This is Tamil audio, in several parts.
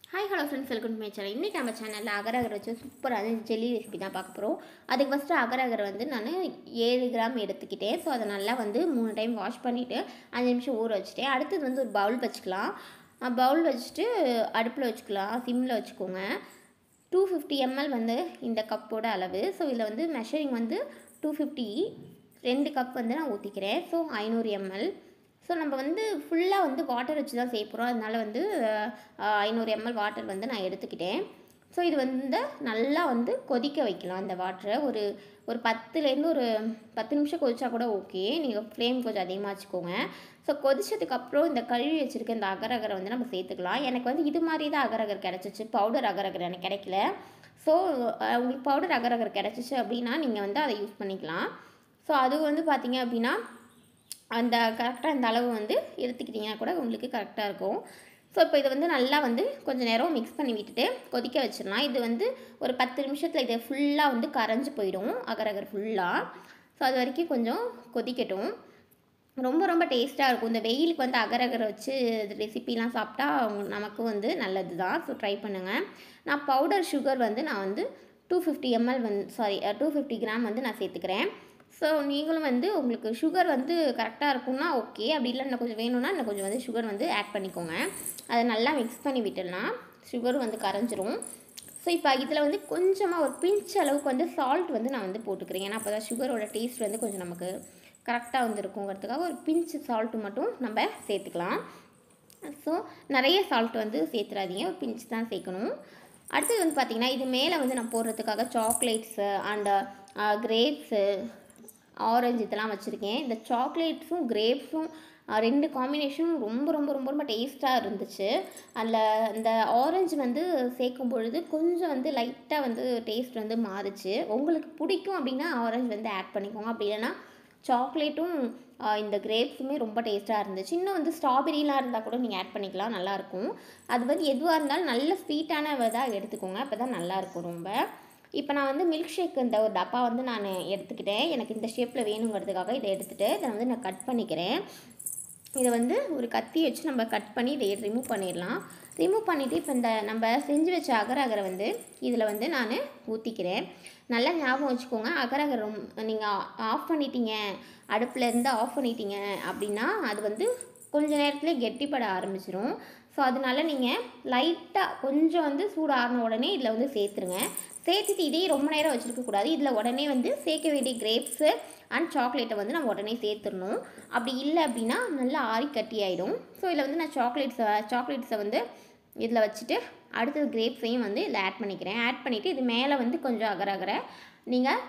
hi hello friends welcome to my channel இன்றைக்கி நம்ம சேனலில் அகர் அகர் வச்சு சூப்பரான ஜெல்லி ரெசிபி தான் பார்க்க போகிறோம் அதுக்கு ஃபஸ்ட்டு அகர் அகர் வந்து நான் ஏழு கிராம் எடுத்துக்கிட்டேன் ஸோ அதை நல்லா வந்து மூணு டைம் வாஷ் பண்ணிவிட்டு அஞ்சு நிமிஷம் ஊற வச்சுட்டேன் அடுத்தது வந்து ஒரு பவுல் வச்சுக்கலாம் பவுல் வச்சுட்டு அடுப்பில் வச்சுக்கலாம் சிம்மில் வச்சுக்கோங்க டூ ஃபிஃப்டி எம்எல் வந்து இந்த கப்போட அளவு ஸோ இதில் வந்து மெஷரிங் வந்து டூ ஃபிஃப்டி ரெண்டு கப் வந்து நான் ஊற்றிக்கிறேன் ஸோ ஐநூறு எம்எல் ஸோ நம்ம வந்து ஃபுல்லாக வந்து வாட்டர் வச்சு தான் செய்ய போகிறோம் அதனால வந்து ஐநூறு எம்எல் வாட்டர் வந்து நான் எடுத்துக்கிட்டேன் ஸோ இது வந்து நல்லா வந்து கொதிக்க வைக்கலாம் அந்த வாட்டரை ஒரு ஒரு பத்துலேருந்து ஒரு பத்து நிமிஷம் கொதிச்சா கூட ஓகே நீங்கள் ஃப்ளேம் கொஞ்சம் அதிகமாக வச்சுக்கோங்க ஸோ கொதிச்சதுக்கப்புறம் இந்த கழுவி வச்சுருக்க இந்த அகர் அகரை வந்து நம்ம சேர்த்துக்கலாம் எனக்கு வந்து இது மாதிரி தான் அகர் அகர் கிடச்சிச்சு பவுடர் அகர் அகர் எனக்கு கிடைக்கல ஸோ உங்களுக்கு பவுடர் அகர் அகர் கிடச்சிச்சு அப்படின்னா நீங்கள் வந்து அதை யூஸ் பண்ணிக்கலாம் ஸோ அது வந்து பார்த்தீங்க அப்படின்னா அந்த கரெக்டாக இந்த அளவு வந்து எடுத்துக்கிட்டிங்கன்னா கூட உங்களுக்கு கரெக்டாக இருக்கும் ஸோ இப்போ இதை வந்து நல்லா வந்து கொஞ்சம் நேரம் மிக்ஸ் பண்ணி விட்டுட்டு கொதிக்க வச்சிடலாம் இது வந்து ஒரு பத்து நிமிஷத்தில் இதை ஃபுல்லாக வந்து கரைஞ்சி போயிடும் அகர் அகர் ஃபுல்லாக ஸோ அது வரைக்கும் கொஞ்சம் கொதிக்கட்டும் ரொம்ப ரொம்ப டேஸ்ட்டாக இருக்கும் இந்த வெயிலுக்கு வந்து அகர் அகர் வச்சு ரெசிபிலாம் சாப்பிட்டா நமக்கு வந்து நல்லது தான் ஸோ ட்ரை பண்ணுங்கள் நான் பவுடர் சுகர் வந்து நான் வந்து டூ ஃபிஃப்டி எம்எல் வந்து சாரி டூ ஃபிஃப்டி கிராம் வந்து நான் சேர்த்துக்கிறேன் ஸோ நீங்களும் வந்து உங்களுக்கு சுகர் வந்து கரெக்டாக இருக்கும்னா ஓகே அப்படி இல்லை இன்னும் கொஞ்சம் வேணும்னா இன்னும் கொஞ்சம் வந்து சுகர் வந்து ஆட் பண்ணிக்கோங்க அதை நல்லா மிக்ஸ் பண்ணி விட்டுடலாம் சுகரும் வந்து கரைஞ்சிரும் ஸோ இப்போ இதில் வந்து கொஞ்சமாக ஒரு பிஞ்ச் அளவுக்கு வந்து சால்ட் வந்து நான் வந்து போட்டுக்கிறேன் ஏன்னா அப்போ தான் சுகரோட டேஸ்ட் வந்து கொஞ்சம் நமக்கு கரெக்டாக வந்து இருக்குங்கிறதுக்காக ஒரு பிஞ்ச் சால்ட்டு மட்டும் நம்ம சேர்த்துக்கலாம் ஸோ நிறைய சால்ட் வந்து சேர்த்துறாதீங்க ஒரு பிஞ்ச் தான் சேர்க்கணும் அடுத்தது வந்து பார்த்திங்கன்னா இது மேலே வந்து நான் போடுறதுக்காக சாக்லேட்ஸு அண்ட் கிரேப்ஸு ஆரஞ்சு இதெல்லாம் வச்சுருக்கேன் இந்த சாக்லேட்ஸும் கிரேப்ஸும் ரெண்டு காம்பினேஷனும் ரொம்ப ரொம்ப ரொம்ப ரொம்ப டேஸ்ட்டாக இருந்துச்சு அதில் இந்த ஆரஞ்சு வந்து சேர்க்கும் பொழுது கொஞ்சம் வந்து லைட்டாக வந்து டேஸ்ட் வந்து மாறுச்சு உங்களுக்கு பிடிக்கும் அப்படின்னா ஆரஞ்சு வந்து ஆட் பண்ணிக்கோங்க அப்படி இல்லைன்னா சாக்லேட்டும் இந்த கிரேப்ஸுமே ரொம்ப டேஸ்ட்டாக இருந்துச்சு இன்னும் வந்து ஸ்ட்ராபெரிலாம் இருந்தால் கூட நீங்கள் ஆட் பண்ணிக்கலாம் நல்லாயிருக்கும் அது வந்து எதுவாக இருந்தாலும் நல்ல ஸ்வீட்டான இதாக எடுத்துக்கோங்க அப்போ தான் நல்லாயிருக்கும் ரொம்ப இப்போ நான் வந்து மில்க் ஷேக் இந்த ஒரு டப்பா வந்து நான் எடுத்துக்கிட்டேன் எனக்கு இந்த ஷேப்பில் வேணுங்கிறதுக்காக இதை எடுத்துகிட்டு இதை வந்து நான் கட் பண்ணிக்கிறேன் இதை வந்து ஒரு கத்தி வச்சு நம்ம கட் பண்ணி இதை ரிமூவ் பண்ணிடலாம் ரிமூவ் பண்ணிவிட்டு இப்போ இந்த நம்ம செஞ்சு வச்ச அகர அகரை வந்து இதில் வந்து நான் ஊற்றிக்கிறேன் நல்லா ஞாபகம் வச்சுக்கோங்க அகர அகர் நீங்கள் ஆஃப் பண்ணிட்டீங்க அடுப்பில் இருந்து ஆஃப் பண்ணிட்டீங்க அப்படின்னா அது வந்து கொஞ்ச நேரத்துலேயே கெட்டிப்பட ஆரம்பிச்சிரும் ஸோ அதனால நீங்கள் லைட்டாக கொஞ்சம் வந்து சூடு ஆறின உடனே இதில் வந்து சேர்த்துருங்க சேர்த்துட்டு இதே ரொம்ப நேரம் வச்சுருக்கக்கூடாது இதில் உடனே வந்து சேர்க்க வேண்டிய கிரேப்ஸு அண்ட் சாக்லேட்டை வந்து நம்ம உடனே சேர்த்துடணும் அப்படி இல்லை அப்படின்னா நல்லா ஆறி கட்டி ஆகிடும் ஸோ இதில் வந்து நான் சாக்லேட்ஸை சாக்லேட்ஸை வந்து இதில் வச்சுட்டு அடுத்தது கிரேப்ஸையும் வந்து இதில் ஆட் பண்ணிக்கிறேன் ஆட் பண்ணிவிட்டு இது மேலே வந்து கொஞ்சம் அகர அகர நீங்கள்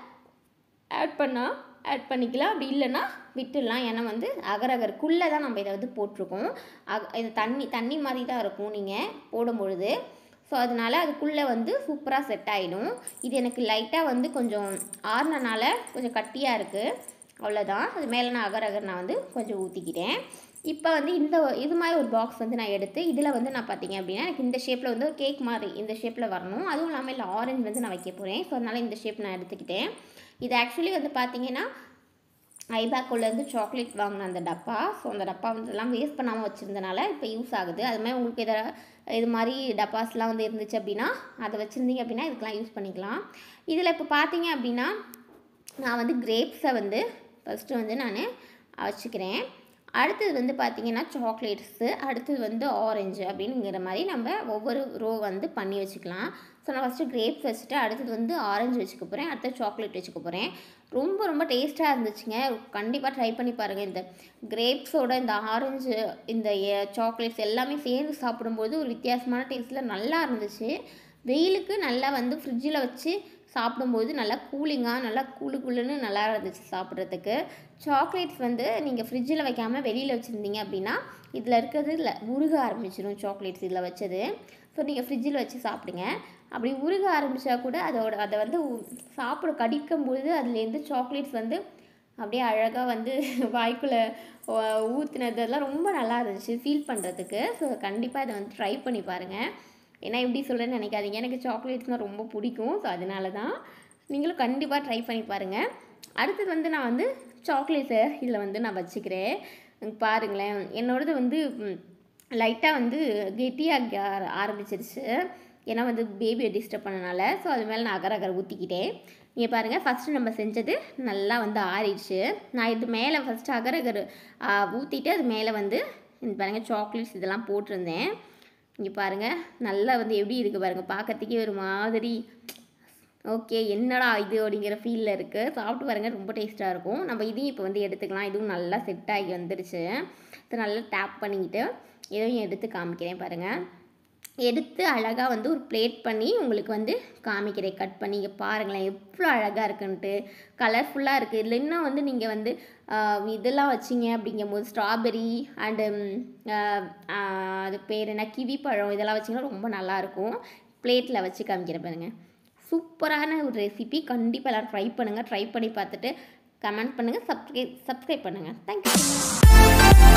ஆட் பண்ணால் ஆட் பண்ணிக்கலாம் அப்படி இல்லைன்னா விட்டுடலாம் ஏன்னா வந்து அகரகருக்குள்ளே தான் நம்ம இதை வந்து போட்டிருக்கோம் அக் இது தண்ணி தண்ணி மாதிரி தான் இருக்கும் நீங்கள் போடும் பொழுது ஸோ அதனால் அதுக்குள்ளே வந்து சூப்பராக செட் ஆகிடும் இது எனக்கு லைட்டாக வந்து கொஞ்சம் ஆறுனனால கொஞ்சம் கட்டியாக இருக்குது அவ்வளோதான் அது மேலே நான் அகர் அகர் நான் வந்து கொஞ்சம் ஊற்றிக்கிட்டேன் இப்போ வந்து இந்த இது மாதிரி ஒரு பாக்ஸ் வந்து நான் எடுத்து இதில் வந்து நான் பார்த்தீங்க அப்படின்னா எனக்கு இந்த ஷேப்பில் வந்து கேக் மாதிரி இந்த ஷேப்பில் வரணும் அதுவும் இல்லாமல் இல்லை ஆரஞ்சு வந்து நான் வைக்க போகிறேன் ஸோ அதனால் இந்த ஷேப் நான் எடுத்துக்கிட்டேன் இது ஆக்சுவலி வந்து பார்த்தீங்கன்னா ஐபேக்கோலேருந்து சாக்லேட் வாங்கின அந்த டப்பா ஸோ அந்த டப்பா வந்து எல்லாம் வேஸ்ட் பண்ணாமல் வச்சுருந்தனால இப்போ யூஸ் ஆகுது அது மாதிரி உங்களுக்கு இதை இது மாதிரி டப்பாஸ்லாம் வந்து இருந்துச்சு அப்படின்னா அதை வச்சுருந்தீங்க அப்படின்னா இதுக்கெலாம் யூஸ் பண்ணிக்கலாம் இதில் இப்போ பார்த்தீங்க அப்படின்னா நான் வந்து கிரேப்ஸை வந்து ஃபஸ்ட்டு வந்து நான் வச்சுக்கிறேன் அடுத்தது வந்து பார்த்திங்கன்னா சாக்லேட்ஸு அடுத்தது வந்து ஆரஞ்சு அப்படிங்கிற மாதிரி நம்ம ஒவ்வொரு ரோ வந்து பண்ணி வச்சுக்கலாம் ஸோ நான் ஃபஸ்ட்டு கிரேப்ஸ் வச்சுட்டு அடுத்தது வந்து ஆரஞ்சு வச்சுக்க போகிறேன் அடுத்து சாக்லேட் வச்சுக்க போகிறேன் ரொம்ப ரொம்ப டேஸ்ட்டாக இருந்துச்சுங்க கண்டிப்பாக ட்ரை பண்ணி பாருங்கள் இந்த கிரேப்ஸோட இந்த ஆரஞ்சு இந்த சாக்லேட்ஸ் எல்லாமே சேர்ந்து சாப்பிடும்போது ஒரு வித்தியாசமான டேஸ்ட்டில் நல்லா இருந்துச்சு வெயிலுக்கு நல்லா வந்து ஃப்ரிட்ஜில் வச்சு சாப்பிடும்போது நல்லா கூலிங்காக நல்லா குழு குழுன்னு நல்லா இருந்துச்சு சாப்பிட்றதுக்கு சாக்லேட்ஸ் வந்து நீங்கள் ஃப்ரிட்ஜில் வைக்காமல் வெளியில் வச்சுருந்தீங்க அப்படின்னா இதில் இருக்கிறது இல்லை உருக ஆரம்பிச்சிடும் சாக்லேட்ஸ் இதில் வச்சது ஸோ நீங்கள் ஃப்ரிட்ஜில் வச்சு சாப்பிடுங்க அப்படி உருக ஆரம்பித்தா கூட அதோட அதை வந்து சாப்பிட கடிக்கும்போது அதுலேருந்து சாக்லேட்ஸ் வந்து அப்படியே அழகாக வந்து வாய்க்குள்ளே ஊற்றுனதெல்லாம் ரொம்ப நல்லா இருந்துச்சு ஃபீல் பண்ணுறதுக்கு ஸோ கண்டிப்பாக இதை வந்து ட்ரை பண்ணி பாருங்கள் ஏன்னா எப்படி சொல்கிறேன்னு நினைக்காதீங்க எனக்கு சாக்லேட்ஸ்னால் ரொம்ப பிடிக்கும் ஸோ அதனால தான் நீங்களும் கண்டிப்பாக ட்ரை பண்ணி பாருங்கள் அடுத்தது வந்து நான் வந்து சாக்லேட்ஸை இதில் வந்து நான் வச்சுக்கிறேன் பாருங்களேன் என்னோடது வந்து லைட்டாக வந்து கெட்டியாக ஆரம்பிச்சிருச்சு ஏன்னா வந்து பேபியை டிஸ்டர்ப் பண்ணனால ஸோ அது மேலே நான் அகர் அகர் ஊற்றிக்கிட்டேன் நீங்கள் பாருங்கள் ஃபஸ்ட்டு நம்ம செஞ்சது நல்லா வந்து ஆறிடுச்சு நான் இது மேலே ஃபஸ்ட்டு அகர் அகர் ஊற்றிட்டு அது மேலே வந்து இந்த பாருங்கள் சாக்லேட்ஸ் இதெல்லாம் போட்டிருந்தேன் இங்கே பாருங்கள் நல்லா வந்து எப்படி இருக்குது பாருங்கள் பார்க்கறதுக்கே ஒரு மாதிரி ஓகே என்னடா இது அப்படிங்கிற ஃபீலில் இருக்குது சாப்பிட்டு பாருங்கள் ரொம்ப டேஸ்ட்டாக இருக்கும் நம்ம இதையும் இப்போ வந்து எடுத்துக்கலாம் இதுவும் நல்லா செட் ஆகி வந்துருச்சு இது நல்லா டேப் பண்ணிக்கிட்டு இதையும் எடுத்து காமிக்கிறேன் பாருங்கள் எடுத்து அழகாக வந்து ஒரு பிளேட் பண்ணி உங்களுக்கு வந்து காமிக்கிறேன் கட் பண்ணி இங்கே பாருங்களேன் எவ்வளோ அழகாக இருக்குன்ட்டு கலர்ஃபுல்லாக இருக்குது இதில் இன்னும் வந்து நீங்கள் வந்து ஆஹ், இதெல்லாம் வச்சிங்க அப்படிங்கும்போது ஸ்ட்ராபெரி அண்டு அது பேர் என்ன கிவி பழம் இதெல்லாம் வச்சிங்கன்னா ரொம்ப நல்லாயிருக்கும் பிளேட்டில் வச்சு காமிக்கிறேன் பாருங்கள் சூப்பரான ஒரு ரெசிபி கண்டிப்பாக எல்லோரும் ட்ரை பண்ணுங்கள் ட்ரை பண்ணி பார்த்துட்டு கமெண்ட் பண்ணுங்கள் சப்ஸ்கிரைப் சப்ஸ்கிரைப் பண்ணுங்கள் தேங்க்யூ